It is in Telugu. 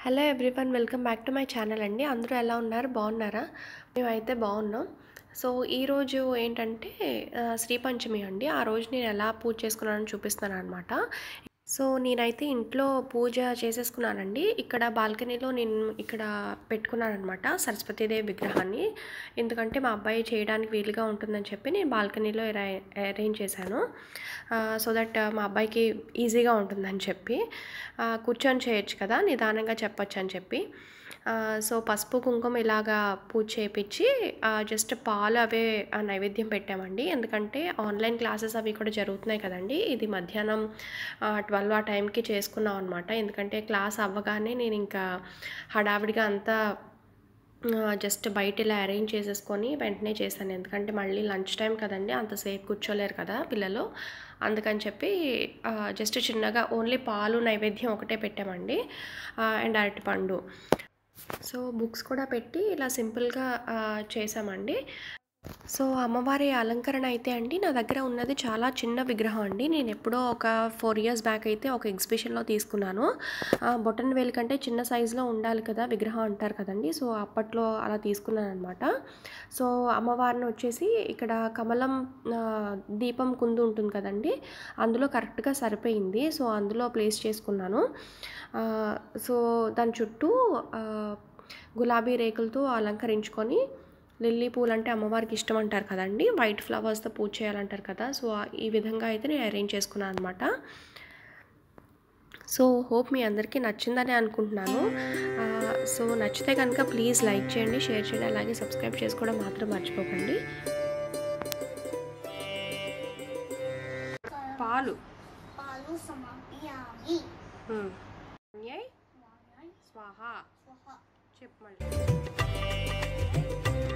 hello everyone welcome back to my channel అండి అందరూ ఎలా ఉన్నారు బాగున్నారా మేమైతే బాగున్నాం సో ఈరోజు ఏంటంటే ఆ, శ్రీ పంచమి అండి ఆ రోజు నేను ఎలా పూజ చేసుకున్నానో చూపిస్తాను అనమాట సో నేనైతే ఇంట్లో పూజ చేసేసుకున్నానండి ఇక్కడ బాల్కనీలో నేను ఇక్కడ పెట్టుకున్నాను అనమాట సరస్వతీదేవి విగ్రహాన్ని ఎందుకంటే మా అబ్బాయి చేయడానికి వీలుగా ఉంటుందని చెప్పి నేను బాల్కనీలో అరేంజ్ చేశాను సో దట్ మా అబ్బాయికి ఈజీగా ఉంటుందని చెప్పి ఆ, కూర్చొని చేయొచ్చు కదా నిదానంగా చెప్పొచ్చు అని చెప్పి ఆ, సో పసుపు కుంకుమ ఇలాగా పూజ చేయించి జస్ట్ పాలు అవే ఆ, నైవేద్యం పెట్టామండి ఎందుకంటే ఆన్లైన్ క్లాసెస్ అవి కూడా జరుగుతున్నాయి కదండి ఇది మధ్యాహ్నం ట్వెల్వ్ ఆ టైంకి చేసుకున్నాం అనమాట ఎందుకంటే క్లాస్ అవ్వగానే నేను ఇంకా హడావిడిగా అంతా జస్ట్ బయట ఇలా అరేంజ్ చేసేసుకొని వెంటనే చేశాను ఎందుకంటే మళ్ళీ లంచ్ టైం కదండి అంతసేపు కూర్చోలేరు కదా పిల్లలు అందుకని చెప్పి జస్ట్ చిన్నగా ఓన్లీ పాలు నైవేద్యం ఒకటే పెట్టామండి అండ్ అరటిపండు సో బుక్స్ కూడా పెట్టి ఇలా సింపుల్గా ఆ, చేసామండి సో అమ్మవారి అలంకరణ అయితే అండి నా దగ్గర ఉన్నది చాలా చిన్న విగ్రహం అండి నేను ఎప్పుడో ఒక ఫోర్ ఇయర్స్ బ్యాక్ అయితే ఒక ఎగ్జిబిషన్లో తీసుకున్నాను ఆ, బొటన్ వేలు కంటే చిన్న సైజులో ఉండాలి కదా విగ్రహం అంటారు కదండి సో అప్పట్లో అలా తీసుకున్నాను అనమాట సో అమ్మవారిని వచ్చేసి ఇక్కడ కమలం ఆ, దీపం కుందు ఉంటుంది కదండి అందులో కరెక్ట్గా సరిపోయింది సో అందులో ప్లేస్ చేసుకున్నాను ఆ, సో దాని చుట్టూ ఆ, గులాబీ రేకులతో అలంకరించుకొని లిల్లీ పూలు అంటే అమ్మవారికి ఇష్టం అంటారు కదండి వైట్ ఫ్లవర్స్తో పూజ చేయాలంటారు కదా సో ఆ- ఈ విధంగా అయితే నేను అరేంజ్ చేసుకున్నాను అనమాట సో హోప్ మీ అందరికీ నచ్చిందని అనుకుంటున్నాను ఆ, సో నచ్చితే కనుక ప్లీజ్ లైక్ చేయండి షేర్ చేయండి అలాగే సబ్స్క్రైబ్ చేసుకోవడం మాత్రం మర్చిపోకండి పాలు పాలు సమర్పయామి స్వాహ స్వహ చెప్పు మళ్ళీ